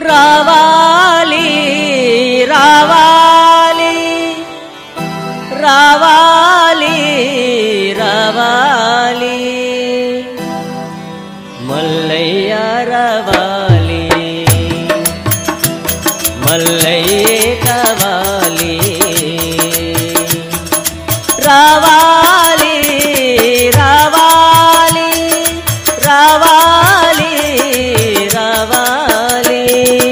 రావాలి రావాలి రావాలి రావాలి మల్లయ్య రావాలి మల్లయ్యే కావాలి రావాలి రావాలి రావాలి రావాలి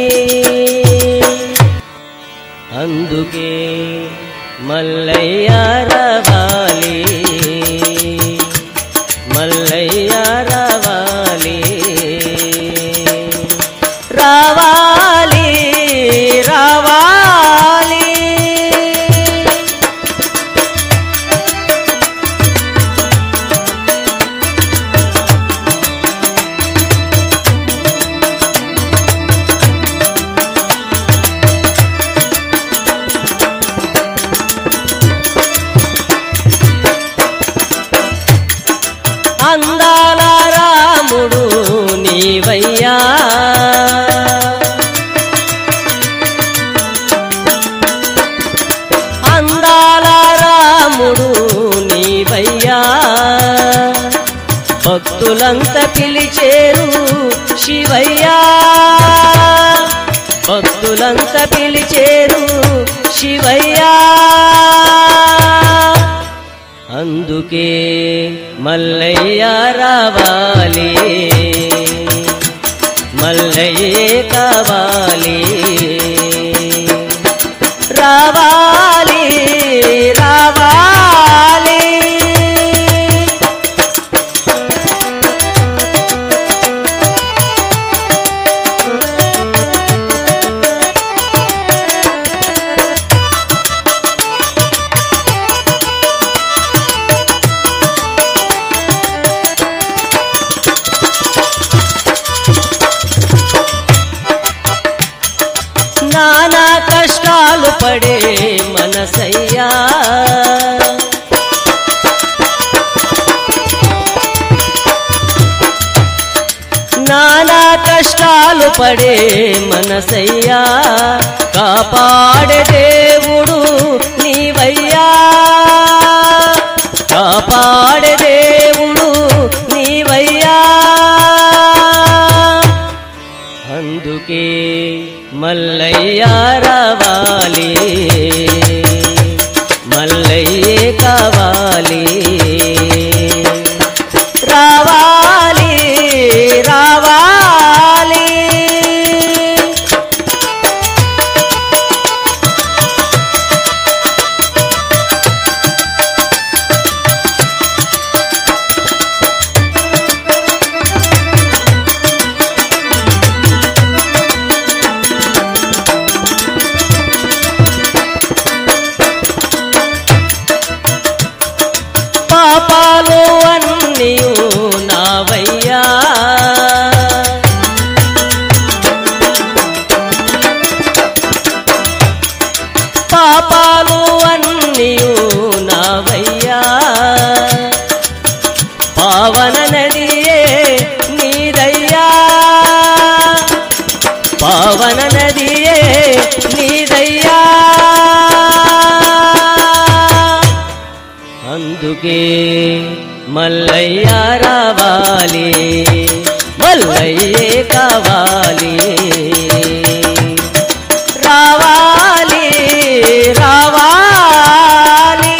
అందుకే మల్లయ్య రావాలి మల్లయ్య రావాలి రావాలి రావాలి అందాల రాముడు నీవయ్యా అందాల రాముడు నీవయ్యా భక్తులంత పిలిచేరు శివయ్యా భక్తులంత పిలిచేరు శివయ్యా అందుకే మల్లయ్య రావాలి మల్లయ్యే కావాలి రావాలి రావాలి నానా కష్టాలు పడే మనసయ్యా నానా కష్టాలు పడే మనసయ్యా కాపాడే దేవుడు నీవయ్యా కాపాడే దేవుడు నీవయ్యా అందుకే మల్లయ్య రావాలి మల్లయ్యే కావాలి రావాలి రావాలి పాపాలు అన్నీ నావయ్యా పాపాలు అన్నీ నావయ్యా పావన నదియే నీదయ్యా పావన నదియే నీదయ్యా అందుకే మల్లయ్య రావాలి మల్లయ్యే కావాలి రావాలి రావాలి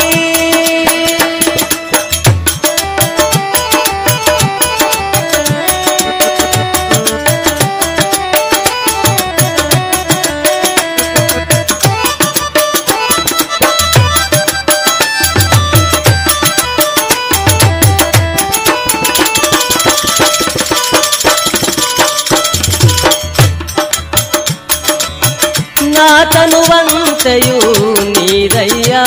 నా తనువంతయు నీదయ్యా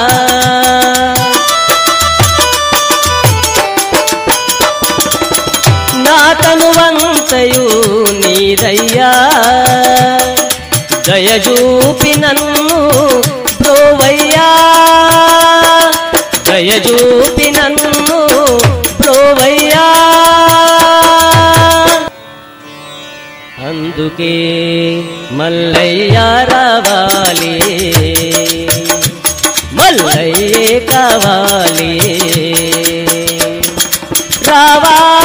నా తనువంతయు నీదయ్యా దయజూపి నన్ను బ్రోవయ్యా దయజూపి నన్ను బ్రోవయ్యా అందుకే మల్లయ్య రావాలి మల్లయ్యే కావాలి రావాలి